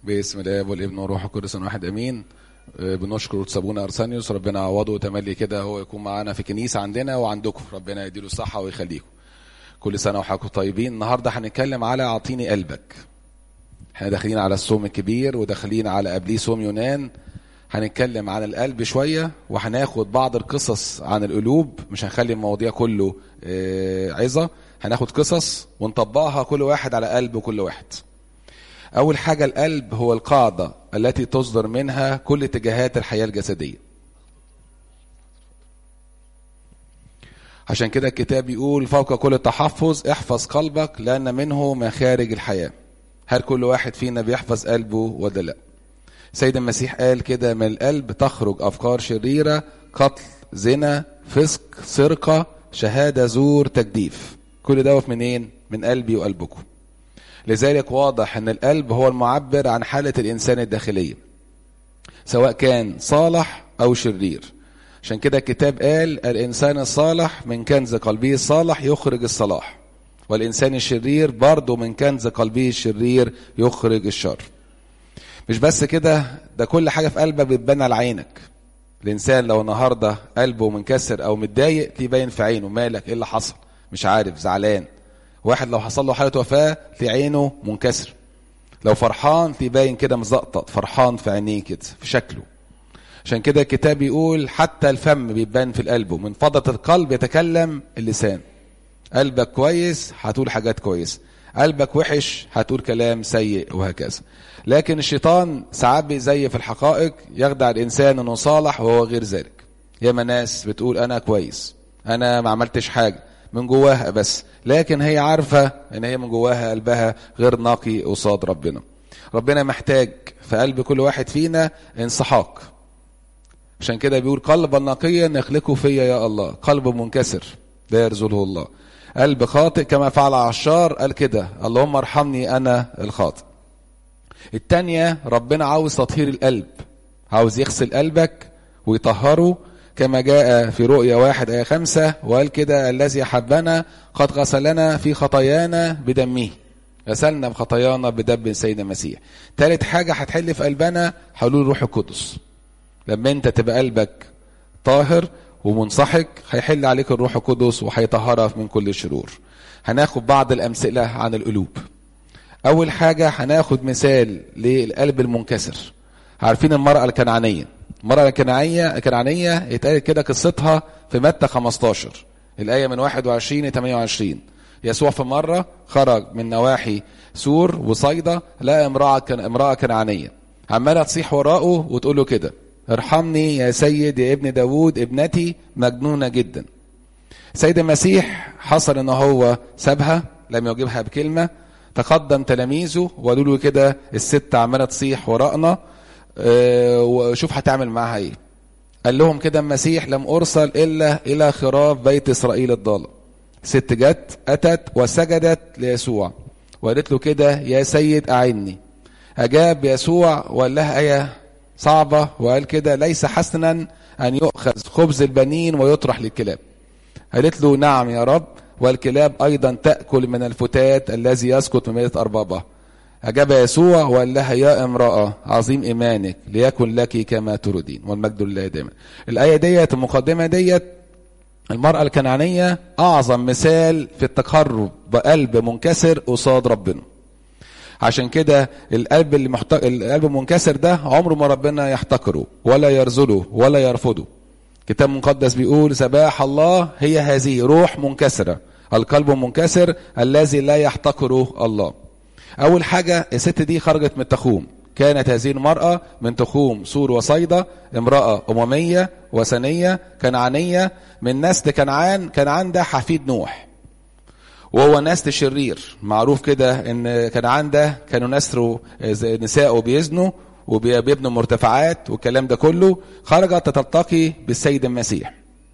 باسم الاب والابن والروح القدس واحد امين آه، بنشكر سابونا ارسانيوس ربنا يعوضه تملي كده هو يكون معانا في كنيسه عندنا وعندكم ربنا يديله الصحه ويخليكم كل سنه وحضراتكم طيبين النهارده هنتكلم على اعطيني قلبك احنا داخلين على الصوم الكبير وداخلين على قبليه صوم يونان هنتكلم عن القلب شويه وهناخد بعض القصص عن القلوب مش هنخلي المواضيع كله آه، عظه هناخد قصص ونطبقها كل واحد على قلب كل واحد أول حاجة القلب هو القاعدة التي تصدر منها كل اتجاهات الحياة الجسدية عشان كده الكتاب يقول فوق كل تحفظ احفظ قلبك لأن منه مخارج الحياة هل كل واحد فينا بيحفظ قلبه ولا لا سيد المسيح قال كده من القلب تخرج أفكار شريرة قتل زنا فسق سرقة شهادة زور تجديف كل دوت منين من قلبي وقلبكم لذلك واضح ان القلب هو المعبر عن حالة الانسان الداخلية سواء كان صالح او شرير عشان كده الكتاب قال الانسان الصالح من كنز قلبه الصالح يخرج الصلاح والانسان الشرير برضه من كنز قلبه الشرير يخرج الشر مش بس كده ده كل حاجة في قلبك بتبان على عينك الانسان لو النهارده قلبه منكسر او متضايق تبين في عينه مالك ايه اللي حصل مش عارف زعلان واحد لو حصل له حاله وفاه تلاقي عينه منكسر لو فرحان تبين كده مزقطط فرحان في عينيه كده في شكله عشان كده الكتاب يقول حتى الفم بيبان في القلب من فضة القلب يتكلم اللسان قلبك كويس هتقول حاجات كويسة قلبك وحش هتقول كلام سيء وهكذا لكن الشيطان ساعات بيزيف الحقائق يخدع الإنسان أنه صالح وهو غير ذلك ياما ناس بتقول أنا كويس أنا ما عملتش حاجة من جواها بس لكن هي عارفة ان هي من جواها قلبها غير نقي قصاد ربنا ربنا محتاج في قلب كل واحد فينا انسحاق عشان كده بيقول قلبا نقيا يخلقه فيا يا الله قلب منكسر لا يرزله الله قلب خاطئ كما فعل عشار قال كده اللهم ارحمني انا الخاطئ التانية ربنا عاوز تطهير القلب عاوز يغسل قلبك ويطهره كما جاء في رؤيا واحد آية خمسة وقال كده الذي أحبنا قد غسلنا في خطايانا بدمه غسلنا بخطايانا بدم سيد المسيح تالت حاجة هتحل في قلبنا حلول روح القدس لما انت تبقى قلبك طاهر ومنصحك هيحل عليك الروح القدس وهيطهرك من كل الشرور هناخد بعض الأمثلة عن القلوب أول حاجة هناخد مثال للقلب المنكسر عارفين المرأة الكنعانية المرأة الكنعانية الكنعانية اتقالت كده قصتها في متى 15 الآية من 21 ل 28 يسوع في مرة خرج من نواحي سور وصيدا لقى امرأة كان امرأة كنعانية عمالة تصيح وراءه وتقول له كده ارحمني يا سيد يا ابن داوود ابنتي مجنونة جدا سيد المسيح حصل ان هو سابها لم يجيبها بكلمة تقدم تلاميذه وقالوا له كده الست عمالة تصيح وراءنا اه وشوف هتعمل معاها ايه قال لهم كده المسيح لم ارسل الا الى خراف بيت اسرائيل الضاله ست جت اتت وسجدت ليسوع وقالت له كده يا سيد اعني اجاب يسوع وقال لها ايه صعبه وقال كده ليس حسنا ان يؤخذ خبز البنين ويطرح للكلاب قالت له نعم يا رب والكلاب ايضا تاكل من الفتات الذي يسقط من مائده اربابها أجاب يسوع وقال لها يا امرأة عظيم إيمانك ليكن لك كما تردين والمجد لله دائما الآية ديت المقدمة ديت المرأة الكنعانية أعظم مثال في التقرب بقلب منكسر قصاد ربنا عشان كده القلب اللي محت... القلب المنكسر ده عمره ما ربنا يحتقره ولا يرذله ولا يرفضه كتاب مقدس بيقول سباح الله هي هذه روح منكسرة القلب المنكسر الذي لا يحتقره الله أول حاجة الست دي خرجت من التخوم كانت هذه المرأة من تخوم سور وصيدا امرأة أممية وثنية كنعانية من نسل كنعان كان عندها حفيد نوح وهو نسل شرير معروف كده ان كنعان ده كانوا نسروا نساء بيزنوا وبيبنوا مرتفعات والكلام ده كله خرجت تلتقي بالسيد المسيح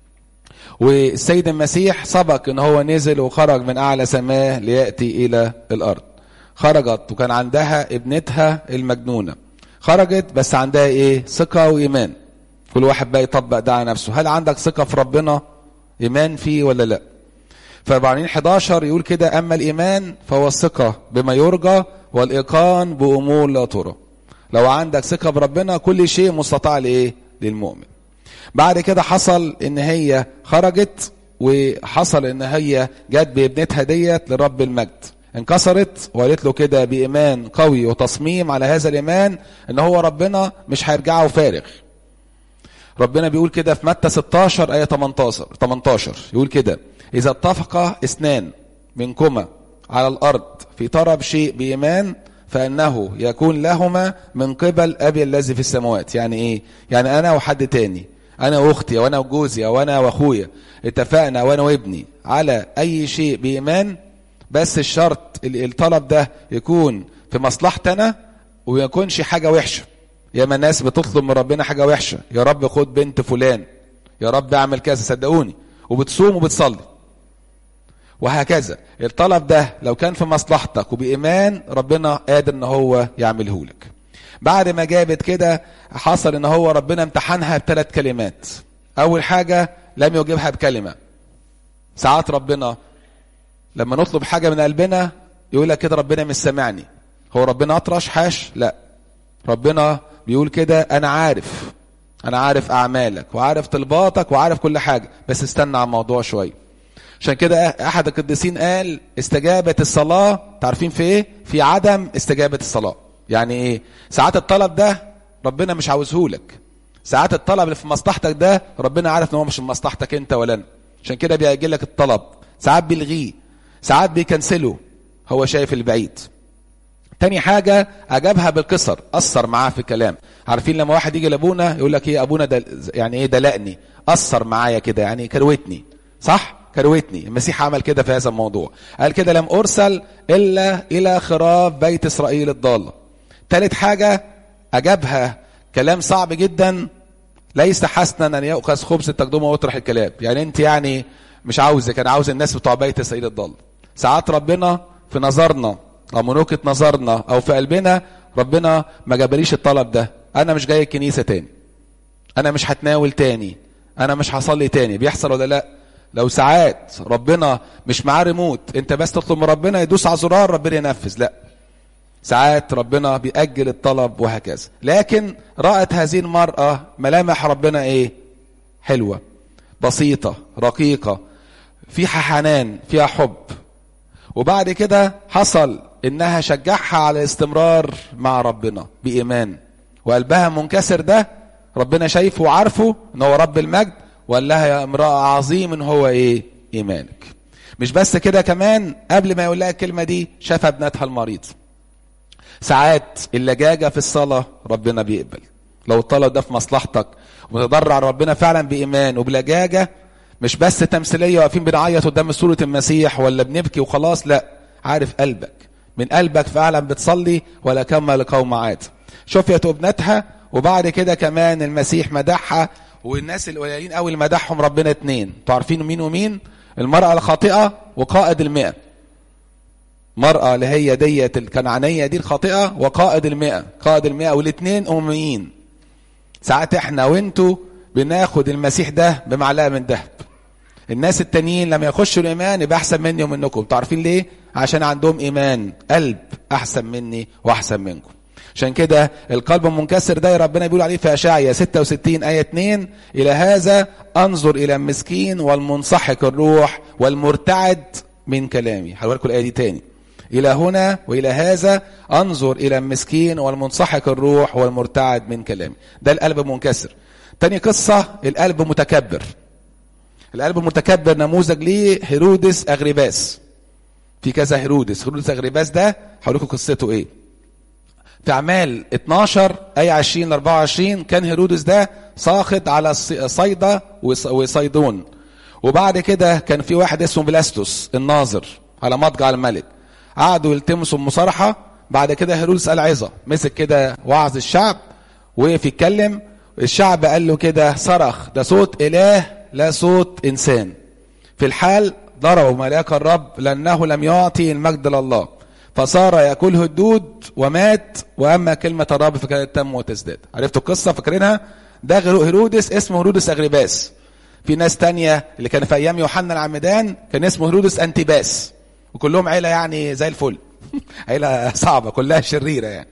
والسيد المسيح سبق ان هو نزل وخرج من اعلى سماه لياتي الى الارض خرجت وكان عندها ابنتها المجنونة خرجت بس عندها ايه ثقة وإيمان كل واحد بقى يطبق ده على نفسه هل عندك ثقة في ربنا إيمان فيه ولا لا فبعدين 11 يقول كده أما الإيمان فهو الثقة بما يرجى والإيقان بأمور لا ترى لو عندك ثقة بربنا كل شيء مستطاع لإيه للمؤمن بعد كده حصل ان هي خرجت وحصل ان هي جت بابنتها ديت لرب المجد انكسرت وقالت له كده بإيمان قوي وتصميم على هذا الإيمان ان هو ربنا مش هيرجعه فارغ ربنا بيقول كده في متى 16 آية 18 18 يقول كده إذا اتفق اثنان منكما على الأرض في طرب شيء بإيمان فإنه يكون لهما من قبل أبي الذي في السماوات يعني إيه؟ يعني أنا وحد تاني أنا وأختي وأنا وجوزي أو أنا وأخويا اتفقنا وأنا وابني على أي شيء بإيمان بس الشرط الطلب ده يكون في مصلحتنا وما يكونش حاجة وحشة ياما ناس بتطلب من ربنا حاجة وحشة يا رب خد بنت فلان يا رب اعمل كذا صدقوني وبتصوم وبتصلي وهكذا الطلب ده لو كان في مصلحتك وبإيمان ربنا قادر ان هو يعمله لك بعد ما جابت كده حصل ان هو ربنا امتحنها بثلاث كلمات اول حاجة لم يجيبها بكلمة ساعات ربنا لما نطلب حاجة من قلبنا يقول لك كده ربنا مش سامعني هو ربنا اطرش حاش لا ربنا بيقول كده انا عارف انا عارف اعمالك وعارف طلباتك وعارف كل حاجة بس استنى على الموضوع شوية عشان كده احد القديسين قال استجابة الصلاة تعرفين في ايه في عدم استجابة الصلاة يعني ايه ساعات الطلب ده ربنا مش عاوزهولك ساعات الطلب اللي في مصلحتك ده ربنا عارف ان هو مش في مصلحتك انت ولا انا عشان كده بيأجل لك الطلب ساعات بيلغيه ساعات بيكنسله هو شايف البعيد تاني حاجة أجابها بالقصر أثر معاه في الكلام عارفين لما واحد يجي لأبونا يقول لك إيه أبونا دل... يعني إيه دلقني أثر معايا كده يعني كروتني صح كروتني المسيح عمل كده في هذا الموضوع قال كده لم أرسل إلا إلى خراب بيت إسرائيل الضالة تالت حاجة أجابها كلام صعب جدا ليس حسنا أن يؤخذ خبز التقدمة ويطرح الكلاب يعني أنت يعني مش عاوزك أنا عاوز الناس بتوع بيت إسرائيل الضالة ساعات ربنا في نظرنا او من وجهه نظرنا او في قلبنا ربنا ما جابليش الطلب ده انا مش جاي الكنيسه تاني انا مش هتناول تاني انا مش هصلي تاني بيحصل ولا لا لو ساعات ربنا مش معاه ريموت انت بس تطلب من ربنا يدوس على زرار ربنا ينفذ لا ساعات ربنا بيأجل الطلب وهكذا لكن رأت هذه المرأة ملامح ربنا ايه حلوة بسيطة رقيقة فيها حنان فيها حب وبعد كده حصل انها شجعها على الاستمرار مع ربنا بايمان وقلبها منكسر ده ربنا شايفه وعارفه ان هو رب المجد وقال لها يا امراه عظيم هو ايه ايمانك مش بس كده كمان قبل ما يقول لها الكلمه دي شاف ابنتها المريض ساعات اللجاجه في الصلاه ربنا بيقبل لو الطلب ده في مصلحتك وتضرع ربنا فعلا بايمان وبلجاجه مش بس تمثيليه واقفين بنعيط قدام صوره المسيح ولا بنبكي وخلاص لا عارف قلبك من قلبك فعلا بتصلي ولا كما لقوم عاد شفيت ابنتها وبعد كده كمان المسيح مدحها والناس القليلين قوي اللي مدحهم ربنا اتنين انتوا عارفين مين ومين المرأة الخاطئة وقائد المئة مرأة اللي هي ديت الكنعانية دي الخاطئة وقائد المئة قائد المئة والاتنين أميين ساعات احنا وانتوا بناخد المسيح ده بمعلقة من ذهب الناس التانيين لما يخشوا الايمان يبقى احسن مني ومنكم تعرفين ليه عشان عندهم ايمان قلب احسن مني واحسن منكم عشان كده القلب المنكسر ده ربنا بيقول عليه في اشعيا 66 ايه 2 الى هذا انظر الى المسكين والمنسحق الروح والمرتعد من كلامي هقول لكم الايه دي تاني الى هنا والى هذا انظر الى المسكين والمنسحق الروح والمرتعد من كلامي ده القلب المنكسر تاني قصه القلب متكبر القلب المتكبر نموذج ليه هيرودس اغرباس في كذا هيرودس هيرودس اغرباس ده هقول لكم قصته ايه في اعمال 12 اي 20 ل 24 كان هيرودس ده ساخط على صيدا وصيدون وبعد كده كان في واحد اسمه بلاستوس الناظر على مضجع الملك قعدوا يلتمسوا المصارحه بعد كده هيرودس قال عظه مسك كده وعظ الشعب وقف يتكلم الشعب قال له كده صرخ ده صوت اله لا صوت انسان في الحال ضربوا ملاك الرب لانه لم يعطي المجد لله فصار ياكله الدود ومات واما كلمه الرب فكانت تم وتزداد عرفتوا القصه فاكرينها ده هيرودس اسمه هيرودس اغرباس في ناس تانية اللي كان في ايام يوحنا العمدان كان اسمه هيرودس انتباس وكلهم عيله يعني زي الفل عيله صعبه كلها شريره يعني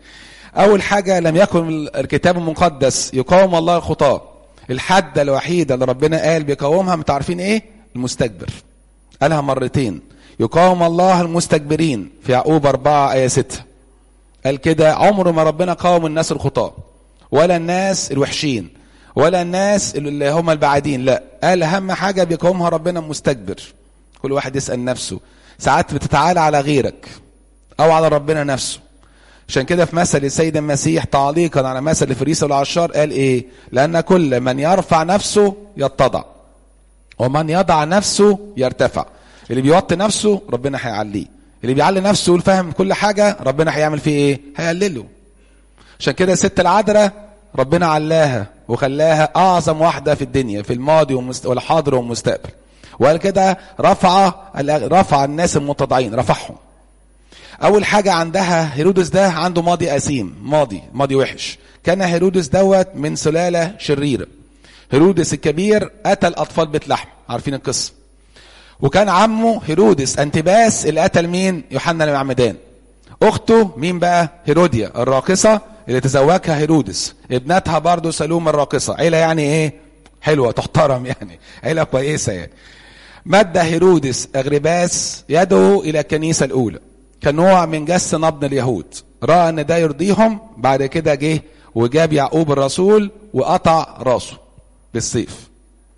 اول حاجه لم يكن الكتاب المقدس يقاوم الله الخطاه الحد الوحيده اللي ربنا قال بيقاومها انتوا عارفين ايه المستكبر قالها مرتين يقاوم الله المستكبرين في يعقوب 4 آية 6 قال كده عمره ما ربنا قاوم الناس الخطاة ولا الناس الوحشين ولا الناس اللي هم البعادين لا قال أهم حاجة بيقاومها ربنا المستكبر كل واحد يسأل نفسه ساعات بتتعالى على غيرك أو على ربنا نفسه عشان كده في مثل السيد المسيح تعليقا على مثل الفريسة والعشار قال ايه لأن كل من يرفع نفسه يتضع ومن يضع نفسه يرتفع اللي بيوطي نفسه ربنا هيعليه اللي بيعلي نفسه وفاهم كل حاجة ربنا هيعمل فيه ايه هيقلله عشان كده الست العذراء ربنا علاها وخلاها اعظم واحدة في الدنيا في الماضي والحاضر والمستقبل وقال كده رفع رفع الناس المتضعين رفعهم اول حاجة عندها هيرودس ده عنده ماضي قسيم ماضي ماضي وحش كان هيرودس دوت من سلالة شريرة هيرودس الكبير قتل اطفال بيت لحم عارفين القصه وكان عمه هيرودس انتباس اللي قتل مين يوحنا المعمدان اخته مين بقى هيروديا الراقصه اللي تزوجها هيرودس ابنتها برضه سلوم الراقصه عيله يعني ايه حلوه تحترم يعني عيله كويسه يعني مد هيرودس اغرباس يده الى الكنيسه الاولى كنوع من جس نبض اليهود راى ان ده يرضيهم بعد كده جه وجاب يعقوب الرسول وقطع راسه بالسيف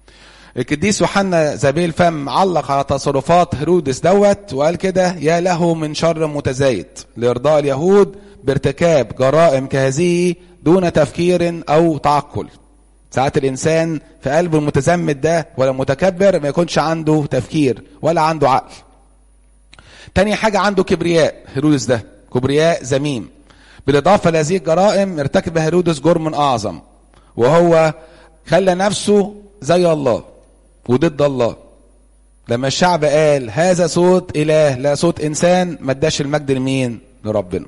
القديس يوحنا زبيل الفم علق على تصرفات هيرودس دوت وقال كده يا له من شر متزايد لارضاء اليهود بارتكاب جرائم كهذه دون تفكير او تعقل ساعات الانسان في قلبه المتزمت ده ولا متكبر ما يكونش عنده تفكير ولا عنده عقل تاني حاجة عنده كبرياء هيرودس ده كبرياء زميم بالإضافة لهذه الجرائم ارتكب هيرودس جرم أعظم وهو خلى نفسه زي الله وضد الله لما الشعب قال هذا صوت اله لا صوت انسان ما اداش المجد لمين لربنا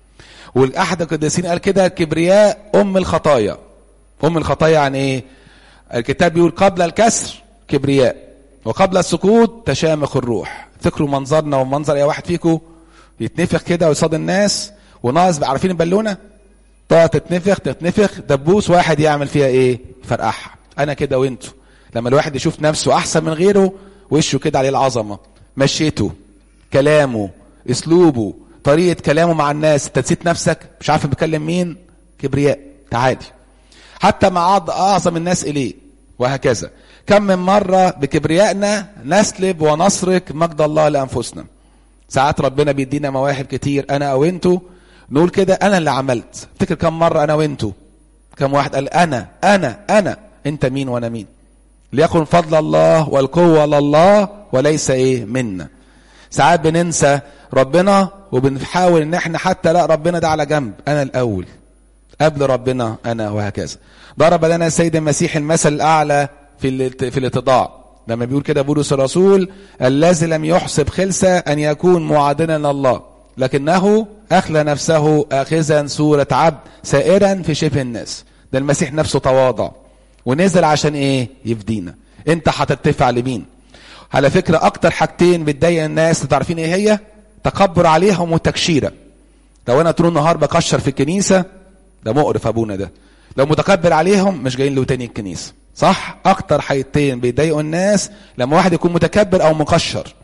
والاحد القديسين قال كده كبرياء ام الخطايا ام الخطايا يعني ايه الكتاب بيقول قبل الكسر كبرياء وقبل السكوت تشامخ الروح افتكروا منظرنا ومنظر اي واحد فيكم يتنفخ كده ويصاد الناس وناقص عارفين البالونه تقعد تتنفخ تتنفخ دبوس واحد يعمل فيها ايه فرقعها انا كده وانتوا لما الواحد يشوف نفسه احسن من غيره وشه كده عليه العظمه مشيته كلامه اسلوبه طريقه كلامه مع الناس انت نسيت نفسك مش عارف بيكلم مين كبرياء تعالي حتى مع اعظم الناس اليه وهكذا كم من مره بكبريائنا نسلب ونسرق مجد الله لانفسنا ساعات ربنا بيدينا مواهب كتير انا او انتوا نقول كده انا اللي عملت افتكر كم مره انا وانتوا كم واحد قال انا انا انا انت مين وانا مين ليكن فضل الله والقوة لله وليس ايه منا ساعات بننسى ربنا وبنحاول ان احنا حتى لا ربنا ده على جنب انا الاول قبل ربنا انا وهكذا ضرب لنا السيد المسيح المثل الاعلى في في الاتضاع لما بيقول كده بولس الرسول الذي لم يحسب خلسه ان يكون معادلا لله لكنه اخلى نفسه اخذا صوره عبد سائرا في شبه الناس ده المسيح نفسه تواضع ونزل عشان ايه يفدينا انت هترتفع لمين على فكرة اكتر حاجتين بتضايق الناس تعرفين ايه هي تكبر عليهم وتكشيرة لو انا طول النهار بكشر في الكنيسة ده مقرف ابونا ده لو متكبر عليهم مش جايين له تاني الكنيسة صح اكتر حاجتين بيضايقوا الناس لما واحد يكون متكبر او مكشر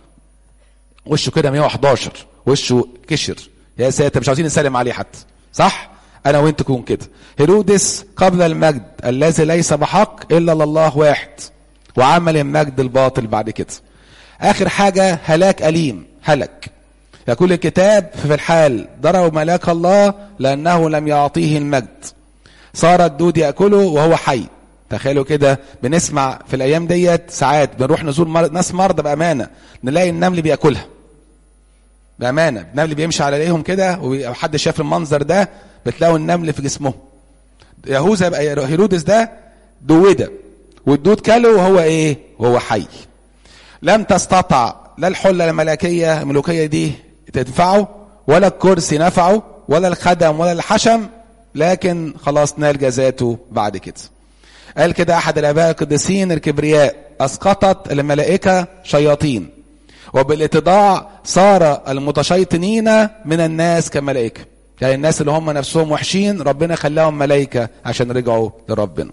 وشه كده 111 وشه كشر يا ساتر مش عاوزين نسلم عليه حتى صح انا وانت تكون كده هيرودس قبل المجد الذي ليس بحق الا لله واحد وعمل المجد الباطل بعد كده اخر حاجه هلاك اليم هلك يقول الكتاب في الحال ضرب ملاك الله لانه لم يعطيه المجد صار الدود ياكله وهو حي تخيلوا كده بنسمع في الايام ديت ساعات بنروح نزور مر... ناس مرضى بامانه نلاقي النمل بياكلها بامانه النمل بيمشي على ايديهم كده وحد شاف المنظر ده بتلاقوا النمل في جسمه يهوذا بقى هيرودس ده دوده والدود كله وهو ايه وهو حي لم تستطع لا الحله الملكيه الملوكيه دي تنفعه ولا الكرسي نفعه ولا الخدم ولا الحشم لكن خلاص نال جزاته بعد كده قال كده احد الاباء القديسين الكبرياء اسقطت الملائكه شياطين وبالاتضاع صار المتشيطنين من الناس كملائكه يعني الناس اللي هم نفسهم وحشين ربنا خلاهم ملائكة عشان رجعوا لربنا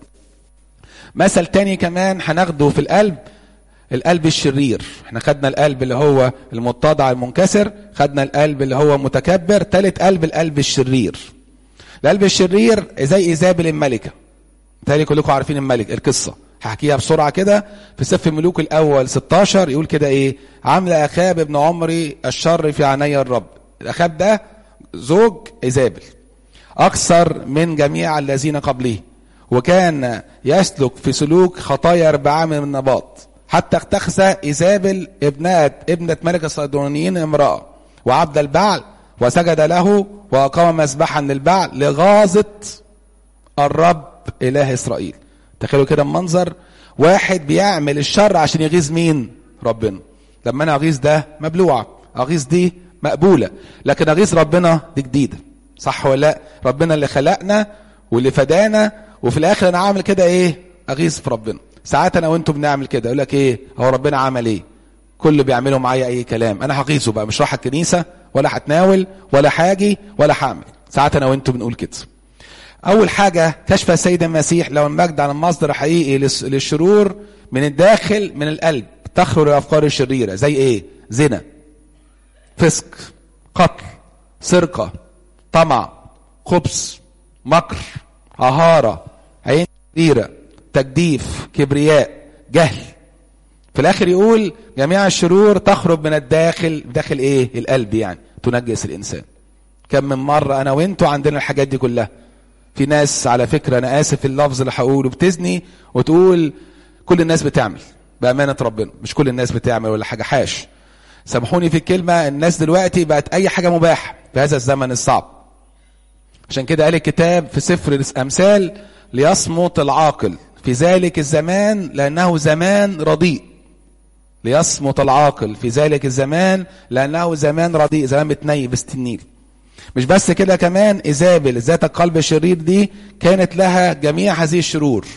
مثل تاني كمان هناخده في القلب القلب الشرير احنا خدنا القلب اللي هو المتضع المنكسر خدنا القلب اللي هو متكبر تالت قلب القلب الشرير القلب الشرير زي ايزابل الملكه تالي كلكم عارفين الملك القصه هحكيها بسرعه كده في سفر ملوك الاول 16 يقول كده ايه عمل اخاب ابن عمري الشر في عيني الرب اخاب ده زوج ايزابل اكثر من جميع الذين قبله وكان يسلك في سلوك خطايا اربعه من النباط حتى اختخذ ايزابل ابنة ابنة ملك الصيدونيين امرأة وعبد البعل وسجد له وأقام مسبحا للبعل لغاظة الرب إله إسرائيل تخيلوا كده المنظر واحد بيعمل الشر عشان يغيظ مين ربنا لما انا اغيظ ده مبلوعة اغيظ دي مقبولة لكن اغيظ ربنا دي جديدة صح ولا لا ربنا اللي خلقنا واللي فدانا وفي الاخر انا عامل كده ايه اغيظ في ربنا ساعات انا وانتم بنعمل كده يقول لك ايه هو ربنا عمل ايه كل بيعملوا معايا اي كلام انا هقيسه بقى مش رايح الكنيسه ولا هتناول ولا حاجي ولا هعمل ساعات انا وانتم بنقول كده اول حاجه كشف السيد المسيح لو المجد عن المصدر حقيقي للشرور من الداخل من القلب تخرج الافكار الشريره زي ايه زنا فسق قتل سرقه طمع خبث مكر عهاره عين شريره تجديف كبرياء جهل في الاخر يقول جميع الشرور تخرج من الداخل داخل ايه القلب يعني تنجس الانسان كم من مرة انا وانتوا عندنا الحاجات دي كلها في ناس على فكرة انا اسف في اللفظ اللي هقوله بتزني وتقول كل الناس بتعمل بأمانة ربنا مش كل الناس بتعمل ولا حاجة حاش سامحوني في الكلمة الناس دلوقتي بقت اي حاجة مباح في هذا الزمن الصعب عشان كده قال الكتاب في سفر الامثال ليصمت العاقل في ذلك الزمان لأنه زمان رديء ليصمت العاقل في ذلك الزمان لأنه زمان رديء زمان بتنيب النيل مش بس كده كمان إيزابل ذات القلب الشرير دي كانت لها جميع هذه الشرور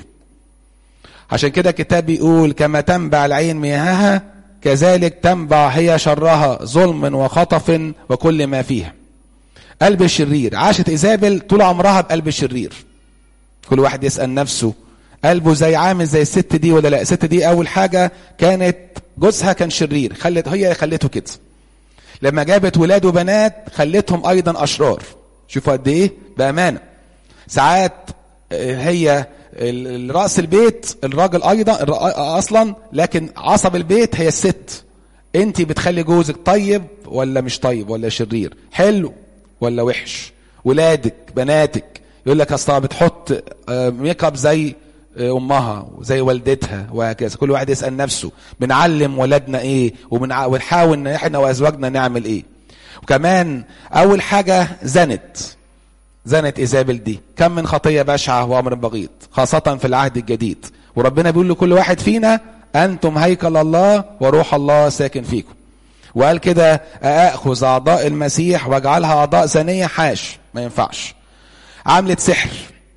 عشان كده الكتاب بيقول كما تنبع العين مياهها كذلك تنبع هي شرها ظلم وخطف وكل ما فيها قلب الشرير عاشت إيزابل طول عمرها بقلب الشرير كل واحد يسأل نفسه قلبه زي عامل زي الست دي ولا لا الست دي اول حاجة كانت جوزها كان شرير خلت هي خلته كده لما جابت ولاد وبنات خلتهم ايضا اشرار شوفوا قد ايه بامانه ساعات هي راس البيت الراجل ايضا اصلا لكن عصب البيت هي الست انت بتخلي جوزك طيب ولا مش طيب ولا شرير حلو ولا وحش ولادك بناتك يقول لك اصلا بتحط ميك اب زي امها وزي والدتها وهكذا كل واحد يسال نفسه بنعلم ولادنا ايه وبنع... ونحاول ان احنا وازواجنا نعمل ايه وكمان اول حاجه زنت زنت ايزابل دي كم من خطيه بشعه وامر بغيض خاصه في العهد الجديد وربنا بيقول لكل واحد فينا انتم هيكل الله وروح الله ساكن فيكم وقال كده اخذ اعضاء المسيح واجعلها اعضاء زانيه حاش ما ينفعش عملت سحر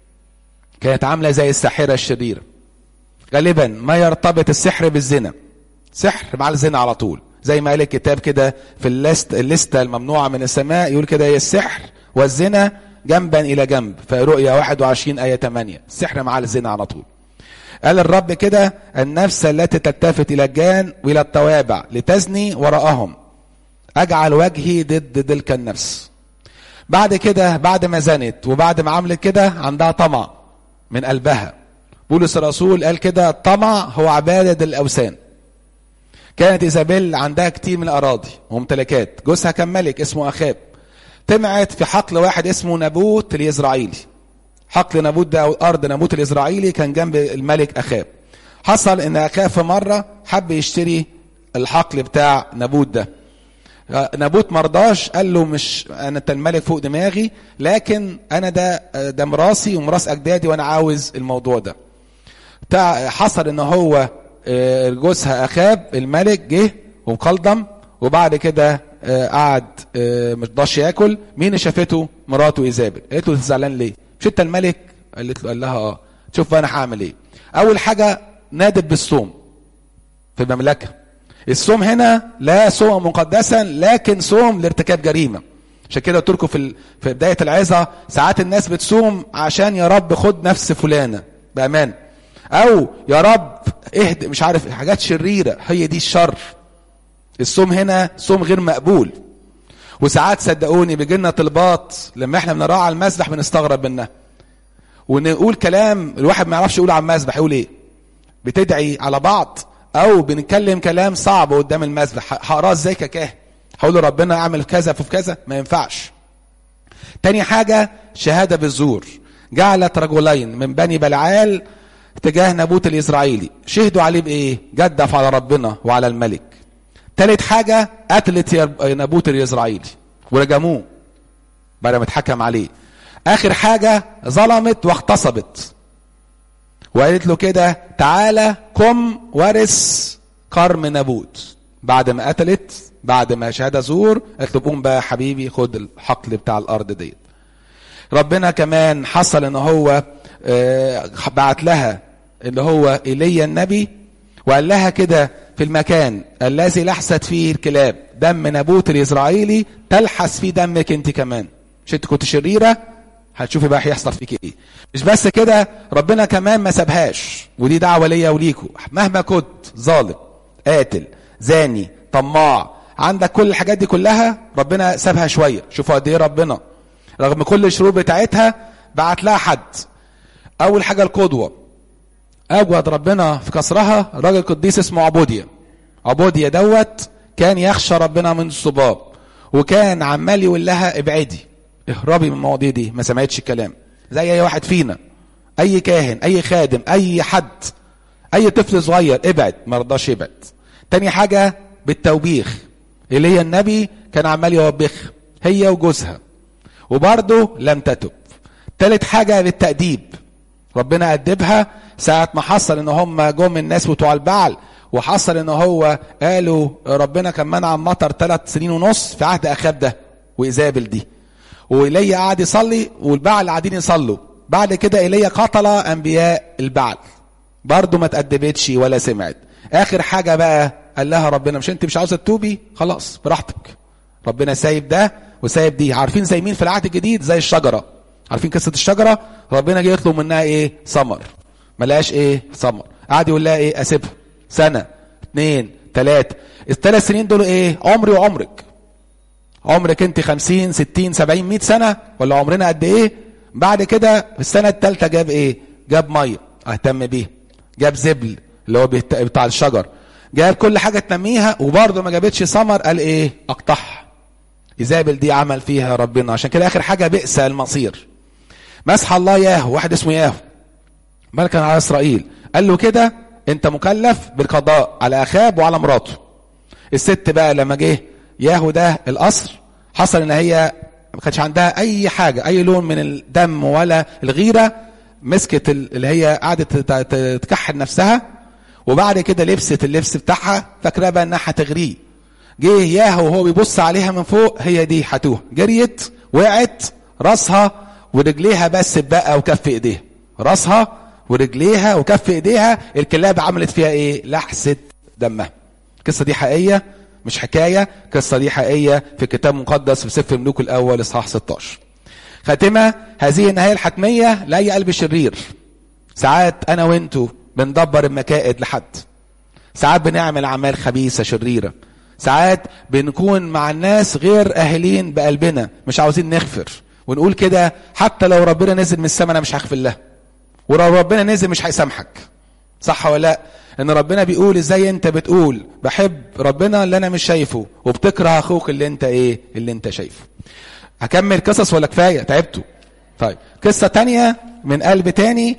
كانت عاملة زي الساحرة الشريرة غالبا ما يرتبط السحر بالزنا سحر مع الزنا على طول زي ما قال الكتاب كده في الليست الليستة الممنوعة من السماء يقول كده هي السحر والزنا جنبا إلى جنب في رؤيا 21 آية 8 السحر مع الزنا على طول قال الرب كده النفس التي تلتفت إلى الجان وإلى التوابع لتزني وراءهم أجعل وجهي ضد تلك النفس بعد كده بعد ما زنت وبعد ما عملت كده عندها طمع من قلبها بولس الرسول قال كده الطمع هو عبادة الأوثان كانت إيزابيل عندها كتير من الأراضي وممتلكات جوزها كان ملك اسمه أخاب طمعت في حقل واحد اسمه نابوت الإسرائيلي حقل نابوت ده أو أرض نابوت الإسرائيلي كان جنب الملك أخاب حصل إن أخاب في مرة حب يشتري الحقل بتاع نابوت ده نابوت مرضاش قال له مش انا انت الملك فوق دماغي لكن انا ده ده مراسي ومراس اجدادي وانا عاوز الموضوع ده حصل ان هو جوزها اخاب الملك جه ومقلدم وبعد كده قعد مش ضاش ياكل مين اللي شافته مراته ايزابل قالت له زعلان ليه مش انت الملك قالت له قال لها اه شوف انا هعمل ايه اول حاجه نادب بالصوم في المملكه الصوم هنا لا صوم مقدسا لكن صوم لارتكاب جريمه عشان كده قلت لكم في ال... في بدايه العظه ساعات الناس بتصوم عشان يا رب خد نفس فلانه بامان او يا رب اهد مش عارف حاجات شريره هي دي الشر الصوم هنا صوم غير مقبول وساعات صدقوني بيجي لنا طلبات لما احنا بنراها على المسبح بنستغرب منها ونقول كلام الواحد ما يعرفش يقول على المسبح يقول ايه بتدعي على بعض او بنتكلم كلام صعب قدام المسبح هقراه ازاي ككاهن هقول له ربنا اعمل كذا في كذا ما ينفعش تاني حاجة شهادة بالزور جعلت رجلين من بني بلعال تجاه نابوت الإسرائيلي شهدوا عليه بإيه جدف على ربنا وعلى الملك تالت حاجة قتلت نابوت الإسرائيلي ورجموه بعد ما اتحكم عليه آخر حاجة ظلمت واغتصبت وقالت له كده تعالى قم ورث كرم نابوت بعد ما قتلت بعد ما شهاده زور قالت له قوم بقى يا حبيبي خد الحقل بتاع الارض ديت ربنا كمان حصل ان هو بعت لها اللي هو ايليا النبي وقال لها كده في المكان الذي لحست فيه الكلاب دم نابوت الاسرائيلي تلحس فيه دمك انت كمان مش انت كنت شريره هتشوفي بقى هيحصل فيك ايه مش بس كده ربنا كمان ما سابهاش ودي دعوه ليا وليكوا مهما كنت ظالم قاتل زاني طماع عندك كل الحاجات دي كلها ربنا سابها شويه شوفوا قد ايه ربنا رغم كل الشرور بتاعتها بعت لها حد اول حاجه القدوه اجود ربنا في كسرها راجل قديس اسمه عبوديا عبوديا دوت كان يخشى ربنا من الصباب وكان عمال يقول لها ابعدي اهربي من المواضيع دي ما سمعتش الكلام زي اي واحد فينا اي كاهن اي خادم اي حد اي طفل صغير ابعد ما رضاش يبعد تاني حاجه بالتوبيخ اللي هي النبي كان عمال يوبخ هي وجوزها وبرضه لم تتب تالت حاجة بالتأديب ربنا أدبها ساعة ما حصل ان هم جم الناس بتوع البعل وحصل ان هو قالوا ربنا كان منع المطر ثلاث سنين ونص في عهد اخاب ده وايزابل دي وايليا قعد يصلي والبعل قاعدين يصلوا بعد كده ايليا قتل انبياء البعل برضه ما تأدبتش ولا سمعت اخر حاجة بقى قال لها ربنا مش انت مش عاوزه تتوبي خلاص براحتك ربنا سايب ده وسايب دي عارفين زي مين في العهد الجديد زي الشجره عارفين قصه الشجره ربنا جه يطلب منها ايه ثمر ما لقاش ايه ثمر قعد يقول لها ايه اسيبها سنه اثنين ثلاثه الثلاث سنين دول ايه عمري وعمرك عمرك انت خمسين ستين سبعين مئة سنة ولا عمرنا قد ايه بعد كده في السنة الثالثة جاب ايه جاب مية اهتم بيه جاب زبل اللي هو بتاع الشجر جاب كل حاجة تنميها وبرضه ما جابتش ثمر قال ايه اقطعها ايزابل دي عمل فيها ربنا عشان كده اخر حاجة بئس المصير مسح الله ياهو واحد اسمه ياهو ملكا على اسرائيل قال له كده انت مكلف بالقضاء على اخاب وعلى مراته الست بقى لما جه ياهو ده القصر حصل ان هي ما كانش عندها اي حاجة اي لون من الدم ولا الغيرة مسكت اللي هي قعدت تكحل نفسها وبعد كده لبست اللبس بتاعها فاكره بقى انها هتغريه جه ياهو وهو بيبص عليها من فوق هي دي حتوه جريت وقعت راسها ورجليها بس بقى وكف ايديها راسها ورجليها وكف ايديها الكلاب عملت فيها ايه لحست دمها القصه دي حقيقيه مش حكايه القصه دي حقيقيه في الكتاب المقدس في سفر الملوك الاول اصحاح 16 خاتمه هذه النهايه الحتميه لاي قلب شرير ساعات انا وانتو بندبر المكائد لحد ساعات بنعمل اعمال خبيثه شريره ساعات بنكون مع الناس غير اهلين بقلبنا مش عاوزين نغفر ونقول كده حتى لو ربنا نزل من السماء انا مش هغفر له ولو ربنا نزل مش هيسامحك صح ولا لا ان ربنا بيقول ازاي انت بتقول بحب ربنا اللي انا مش شايفه وبتكره اخوك اللي انت ايه اللي انت شايفه هكمل قصص ولا كفايه تعبتوا طيب قصه تانية من قلب تاني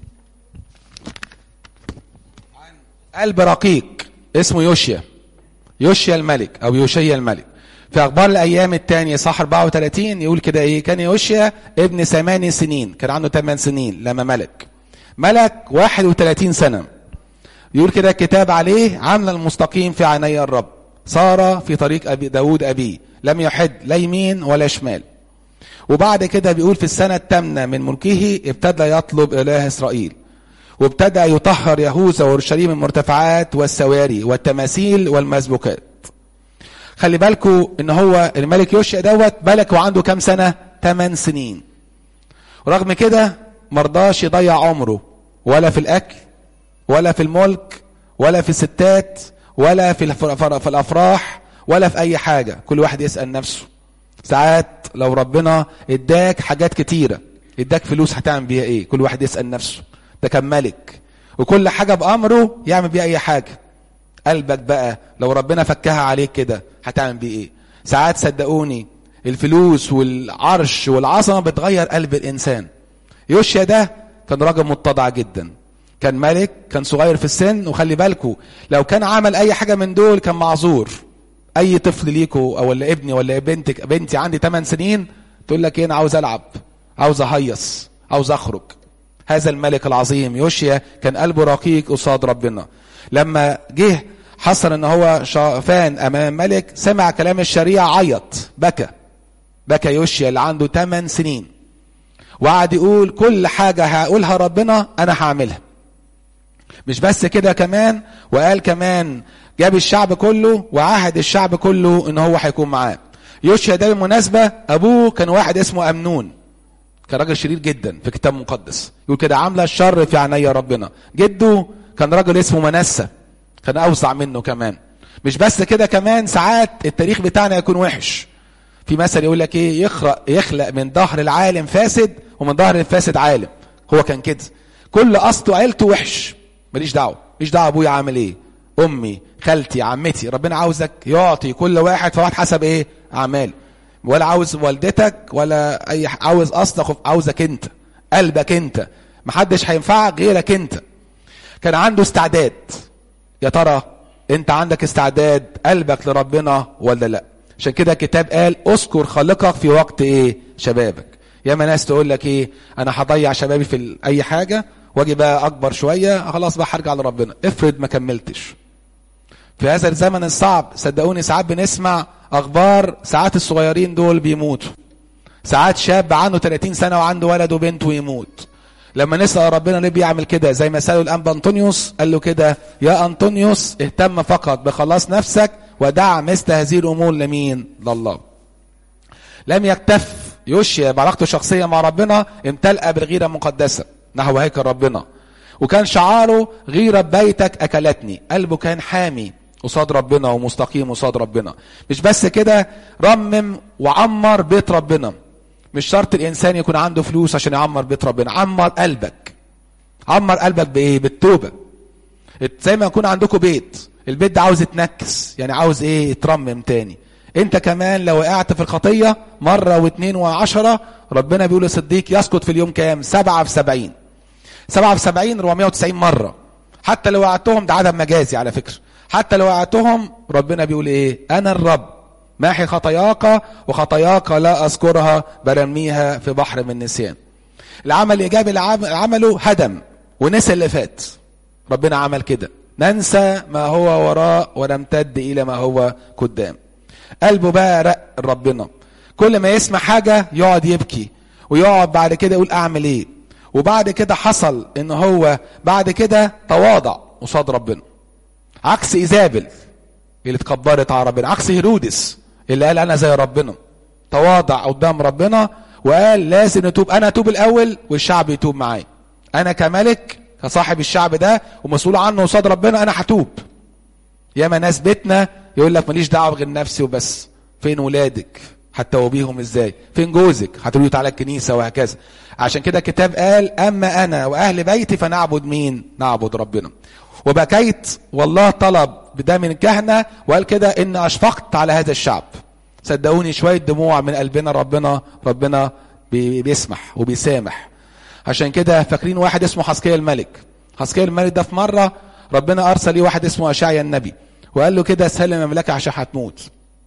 قلب رقيق اسمه يوشيا يوشيا الملك او يوشيا الملك في اخبار الايام الثانيه صح 34 يقول كده ايه كان يوشيا ابن ثمان سنين كان عنده 8 سنين لما ملك ملك 31 سنه يقول كده الكتاب عليه عمل المستقيم في عيني الرب صار في طريق أبي داود أبيه لم يحد لا يمين ولا شمال وبعد كده بيقول في السنة الثامنة من ملكه ابتدى يطلب إله إسرائيل وابتدى يطهر يهوذا وأورشليم المرتفعات والسواري والتماثيل والمسبوكات خلي بالكوا ان هو الملك يوشيا دوت ملك وعنده كام سنه 8 سنين ورغم كده مرضاش يضيع عمره ولا في الاكل ولا في الملك ولا في الستات ولا في في الافراح ولا في اي حاجه كل واحد يسال نفسه ساعات لو ربنا اداك حاجات كتيره اداك فلوس هتعمل بيها ايه كل واحد يسال نفسه ده كان ملك وكل حاجه بامره يعمل بيها اي حاجه قلبك بقى لو ربنا فكها عليك كده هتعمل بيه ايه ساعات صدقوني الفلوس والعرش والعظمه بتغير قلب الانسان يوشيا ده كان راجل متضع جدا كان ملك كان صغير في السن وخلي بالكو لو كان عمل اي حاجه من دول كان معذور اي طفل ليكو او ولا ابني ولا بنتك بنتي عندي 8 سنين تقول لك ايه انا عاوز العب عاوز اهيص عاوز اخرج هذا الملك العظيم يوشيا كان قلبه رقيق قصاد ربنا لما جه حصل ان هو فان امام ملك سمع كلام الشريعه عيط بكى بكى يوشيا اللي عنده 8 سنين وقعد يقول كل حاجه هقولها ربنا انا هعملها مش بس كده كمان وقال كمان جاب الشعب كله وعهد الشعب كله ان هو هيكون معاه يوشيا ده بالمناسبه ابوه كان واحد اسمه امنون كان راجل شرير جدا في كتاب مقدس يقول كده عامله الشر في عيني ربنا جده كان راجل اسمه منسى كان اوسع منه كمان مش بس كده كمان ساعات التاريخ بتاعنا يكون وحش في مثل يقول لك ايه يخلق يخلق من ظهر العالم فاسد ومن ظهر الفاسد عالم هو كان كده كل اصله عيلته وحش ماليش دعوه ماليش دعوه ابويا عامل ايه امي خالتي عمتي ربنا عاوزك يعطي كل واحد فواحد حسب ايه اعماله ولا عاوز والدتك ولا اي عاوز اصلك عاوزك انت قلبك انت محدش هينفعك غيرك انت كان عنده استعداد يا ترى انت عندك استعداد قلبك لربنا ولا لا عشان كده الكتاب قال اذكر خالقك في وقت ايه شبابك ياما ناس تقول لك ايه انا هضيع شبابي في اي حاجه واجي بقى اكبر شويه خلاص بقى هرجع لربنا افرض ما كملتش في هذا الزمن الصعب صدقوني ساعات بنسمع اخبار ساعات الصغيرين دول بيموتوا ساعات شاب عنده 30 سنه وعنده ولد وبنت ويموت لما نسال ربنا ليه بيعمل كده زي ما سالوا الانبا انطونيوس قال له كده يا انطونيوس اهتم فقط بخلاص نفسك ودع مثل هذه الامور لمين لله لم يكتف يوشيا بعلاقته الشخصيه مع ربنا امتلأ بالغيره المقدسه نحو هيكل ربنا وكان شعاره غيرة بيتك أكلتني قلبه كان حامي قصاد ربنا ومستقيم قصاد ربنا مش بس كده رمم وعمر بيت ربنا مش شرط الإنسان يكون عنده فلوس عشان يعمر بيت ربنا عمر قلبك عمر قلبك بإيه بالتوبة زي ما يكون عندكم بيت البيت ده عاوز يتنكس يعني عاوز ايه يترمم تاني انت كمان لو وقعت في الخطية مرة واثنين وعشرة ربنا بيقول لصديق يسقط في اليوم كام سبعة في سبعين سبعة في سبعين 490 مرة حتى لو وقعتهم ده عدد مجازي على فكرة حتى لو وقعتهم ربنا بيقول ايه انا الرب ماحي خطاياك وخطاياك لا اذكرها برميها في بحر من نسيان العمل الايجابي اللي عمله هدم ونسى اللي فات ربنا عمل كده ننسى ما هو وراء ونمتد الى ما هو قدام قلبه بقى رق ربنا كل ما يسمع حاجه يقعد يبكي ويقعد بعد كده يقول اعمل ايه وبعد كده حصل ان هو بعد كده تواضع قصاد ربنا عكس ايزابل اللي اتكبرت على ربنا عكس هيرودس اللي قال انا زي ربنا تواضع قدام ربنا وقال لازم نتوب انا اتوب الاول والشعب يتوب معايا انا كملك كصاحب الشعب ده ومسؤول عنه قصاد ربنا انا هتوب ياما ناس بيتنا يقول لك ماليش دعوه غير نفسي وبس فين ولادك هتوبيهم ازاي فين جوزك هتقولوا تعالى الكنيسه وهكذا عشان كده الكتاب قال اما انا واهل بيتي فنعبد مين نعبد ربنا وبكيت والله طلب بده من الكهنه وقال كده ان اشفقت على هذا الشعب صدقوني شويه دموع من قلبنا ربنا ربنا بيسمح وبيسامح عشان كده فاكرين واحد اسمه حسكية الملك حسكية الملك ده في مره ربنا ارسل ليه واحد اسمه اشعيا النبي وقال له كده سلم المملكه عشان هتموت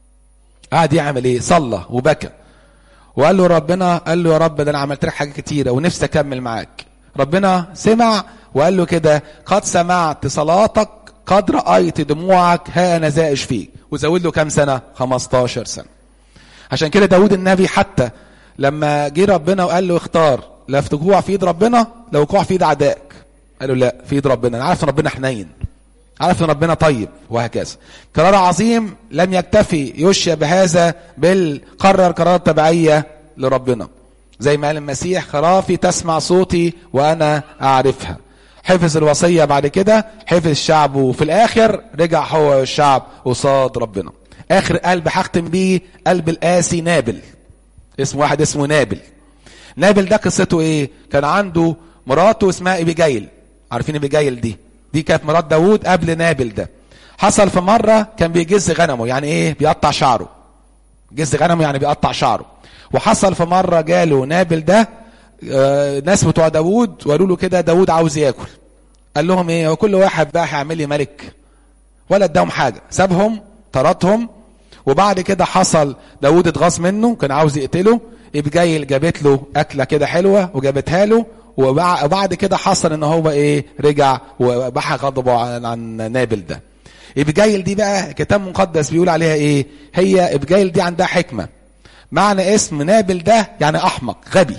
قعد يعمل ايه صلى وبكى وقال له ربنا قال له يا رب ده انا عملت لك حاجات كتيره ونفسي اكمل معاك ربنا سمع وقال له كده قد سمعت صلاتك قد رايت دموعك ها انا زائش فيك وزود له كام سنه 15 سنه عشان كده داود النبي حتى لما جه ربنا وقال له اختار لا تقوع في ايد ربنا لو وقوع في ايد اعدائك قال له لا في ايد ربنا انا عارف ان ربنا حنين عارف ان ربنا طيب وهكذا قرار عظيم لم يكتفي يوشيا بهذا بل قرر قرارات طبيعيه لربنا زي ما قال المسيح خرافي تسمع صوتي وانا اعرفها حفظ الوصيه بعد كده حفظ الشعب وفي الاخر رجع هو والشعب قصاد ربنا اخر قلب هختم بيه قلب القاسي نابل اسم واحد اسمه نابل نابل ده قصته ايه كان عنده مراته اسمها ابيجايل عارفين ابيجايل دي دي كانت مرات داوود قبل نابل ده حصل في مره كان بيجز غنمه يعني ايه بيقطع شعره جز غنمه يعني بيقطع شعره وحصل في مره جاله نابل ده آه ناس بتوع داوود وقالوا له كده داوود عاوز ياكل قال لهم ايه هو كل واحد بقى هيعمل لي ملك ولا اداهم حاجه سابهم طردهم وبعد كده حصل داوود اتغاظ منه كان عاوز يقتله ابجايل جابت له اكله كده حلوه وجابتها له وبعد كده حصل ان هو ايه رجع وبحى غضبه عن, عن نابل ده ابجايل دي بقى كتاب مقدس بيقول عليها ايه هي ابجايل دي عندها حكمه معنى اسم نابل ده يعني احمق غبي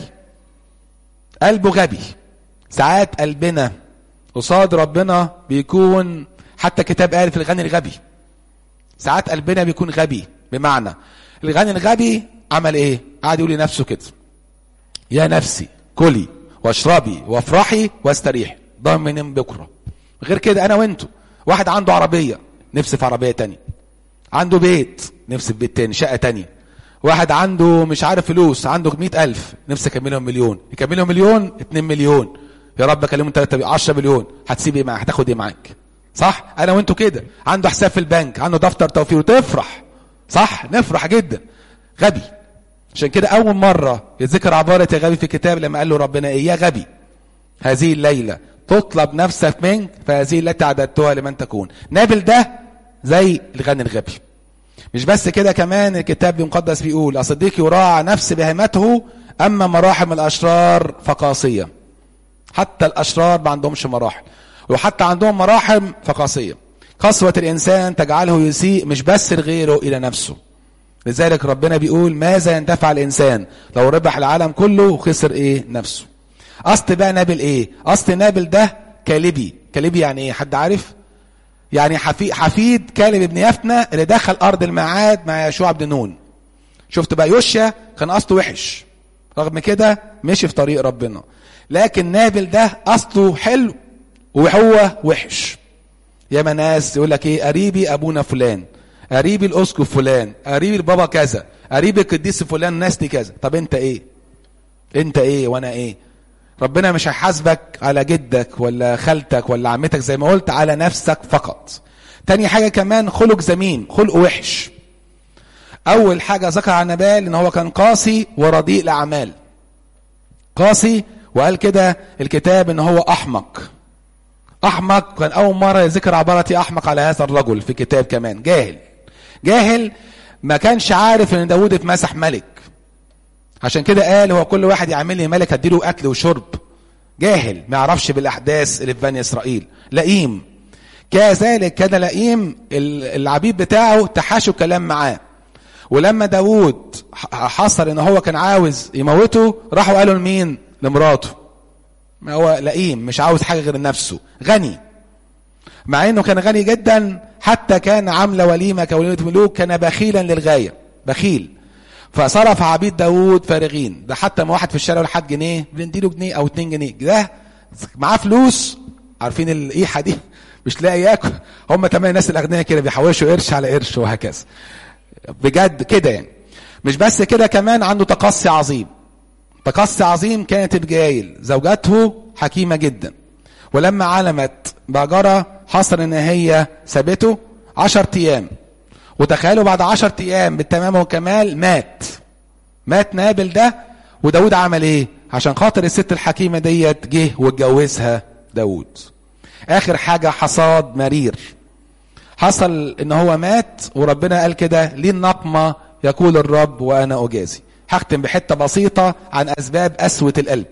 قلبه غبي ساعات قلبنا قصاد ربنا بيكون حتى كتاب قال في الغني الغبي ساعات قلبنا بيكون غبي بمعنى الغني الغبي عمل ايه قعد يقول لنفسه كده يا نفسي كلي واشربي وافرحي واستريحي ضامن بكره غير كده انا وانتو واحد عنده عربيه نفسي في عربيه تانية عنده بيت نفسي في بيت تاني شقه تانية واحد عنده مش عارف فلوس عنده مئة ألف نفسي يكملهم مليون يكملهم مليون اتنين مليون يا رب اكلمهم 3 10 مليون هتسيب ايه معاك هتاخد ايه معاك صح انا وانتوا كده عنده حساب في البنك عنده دفتر توفير وتفرح صح نفرح جدا غبي عشان كده اول مره يذكر عباره يا غبي في الكتاب لما قال له ربنا ايه يا غبي هذه الليله تطلب نفسك منك فهذه التي اعددتها لمن تكون نابل ده زي الغني الغبي مش بس كده كمان الكتاب المقدس بيقول اصديق يراعى نفس بهمته اما مراحم الاشرار فقاسيه حتى الاشرار ما عندهمش مراحل وحتى عندهم مراحم فقاسيه قسوه الانسان تجعله يسيء مش بس لغيره الى نفسه لذلك ربنا بيقول ماذا ينتفع الانسان لو ربح العالم كله وخسر ايه نفسه اصل بقى نابل ايه اصل نابل ده كالبي كالبي يعني ايه حد عارف يعني حفيد, حفيد كالب ابن يفنى اللي دخل ارض الميعاد مع يشوع بن نون شفت بقى يوشيا كان اصله وحش رغم كده مشي في طريق ربنا لكن نابل ده اصله حلو وهو وحش ياما ناس يقول لك ايه قريبي ابونا فلان قريبي الاسقف فلان قريبي البابا كذا قريبي القديس فلان ناس دي كذا طب انت ايه انت ايه وانا ايه ربنا مش هيحاسبك على جدك ولا خالتك ولا عمتك زي ما قلت على نفسك فقط تاني حاجة كمان خلق زمين خلقه وحش أول حاجة ذكر عن نبال إن هو كان قاسي ورديء الأعمال قاسي وقال كده الكتاب إن هو أحمق أحمق كان أول مرة يذكر عبارة أحمق على هذا الرجل في كتاب كمان جاهل جاهل ما كانش عارف إن داود اتمسح ملك عشان كده قال هو كل واحد يعمل لي ملك اديله اكل وشرب جاهل ما يعرفش بالاحداث اللي في بني اسرائيل لئيم كذلك كان لئيم العبيد بتاعه تحاشوا كلام معاه ولما داوود حصل ان هو كان عاوز يموته راحوا قالوا لمين لمراته ما هو لئيم مش عاوز حاجه غير نفسه غني مع انه كان غني جدا حتى كان عامله وليمه كوليمه ملوك كان بخيلا للغايه بخيل فصرف عبيد داوود فارغين ده حتى ما واحد في الشارع لحد جنيه بنديله جنيه او اتنين جنيه ده معاه فلوس عارفين الايحه دي مش لاقي ياكل هم تمام الناس الاغنياء كده بيحوشوا قرش على قرش وهكذا بجد كده يعني مش بس كده كمان عنده تقصي عظيم تقصي عظيم كانت ابجايل زوجته حكيمه جدا ولما علمت باجره حصل ان هي سابته عشر ايام وتخيلوا بعد عشر ايام بالتمام والكمال مات مات نابل ده وداود عمل ايه عشان خاطر الست الحكيمه ديت جه واتجوزها داود اخر حاجه حصاد مرير حصل ان هو مات وربنا قال كده ليه النقمه يقول الرب وانا اجازي هختم بحته بسيطه عن اسباب قسوه القلب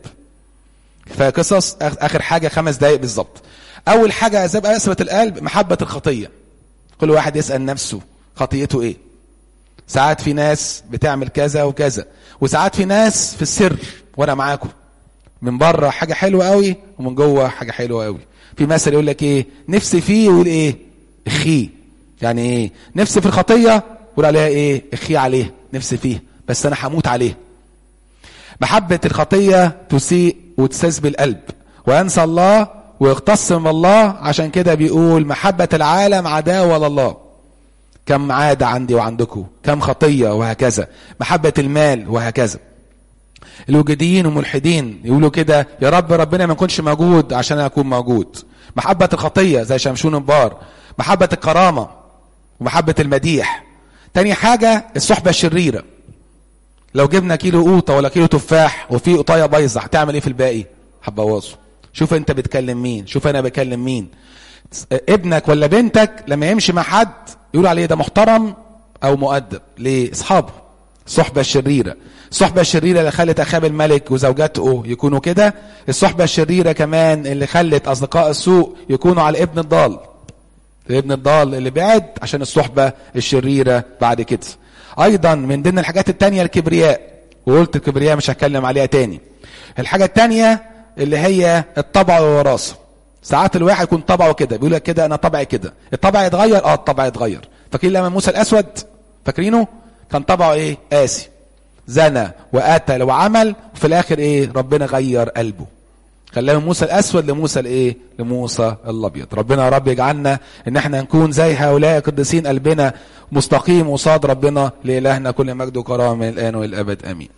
فقصص اخر حاجه خمس دقايق بالظبط اول حاجه اسباب قسوه القلب محبه الخطيه كل واحد يسال نفسه خطيته ايه ساعات في ناس بتعمل كذا وكذا وساعات في ناس في السر وانا معاكم من بره حاجه حلوه قوي ومن جوه حاجه حلوه قوي في مثل يقول لك ايه نفسي فيه ويقول ايه اخيه يعني ايه نفسي في الخطيه يقول عليها ايه اخي عليه نفسي فيه بس انا هموت عليه محبة الخطية تسيء وتساس بالقلب وينسى الله ويختص من الله عشان كده بيقول محبة العالم عداوة لله كم عادة عندي وعندكم كم خطية وهكذا محبة المال وهكذا الوجوديين والملحدين يقولوا كده يا رب ربنا ما يكونش موجود عشان انا اكون موجود محبة الخطية زي شمشون البار محبة الكرامة ومحبة المديح تاني حاجة الصحبة الشريرة لو جبنا كيلو قوطة ولا كيلو تفاح وفي قطاية بايظة هتعمل ايه في الباقي هتبوظه شوف انت بتكلم مين شوف انا بكلم مين ابنك ولا بنتك لما يمشي مع حد يقول عليه ده محترم او مؤدب ليه اصحابه الصحبة الشريرة الصحبة الشريرة اللي خلت أخاب الملك وزوجته يكونوا كده الصحبة الشريرة كمان اللي خلت أصدقاء السوء يكونوا على ابن الضال ابن الضال اللي بعد عشان الصحبة الشريرة بعد كده أيضا من ضمن الحاجات التانية الكبرياء وقلت الكبرياء مش هتكلم عليها تاني الحاجة التانية اللي هي الطبع والوراثة ساعات الواحد يكون طبعه كده بيقول لك كده انا طبعي كده الطبع يتغير اه الطبع يتغير فاكرين لما موسى الاسود فاكرينه كان طبعه ايه قاسي زنى وقتل وعمل وفي الاخر ايه ربنا غير قلبه خلاه من موسى الاسود لموسى الايه لموسى الابيض ربنا يا رب يجعلنا ان احنا نكون زي هؤلاء القديسين قلبنا مستقيم قصاد ربنا لالهنا كل مجد وكرامه من الان والابد امين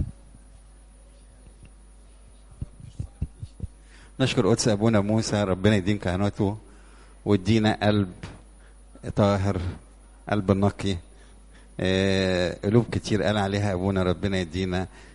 نشكر قدس ابونا موسى ربنا يديم كهنوته ويدينا قلب طاهر قلب نقي آه، قلوب كتير قال عليها ابونا ربنا يدينا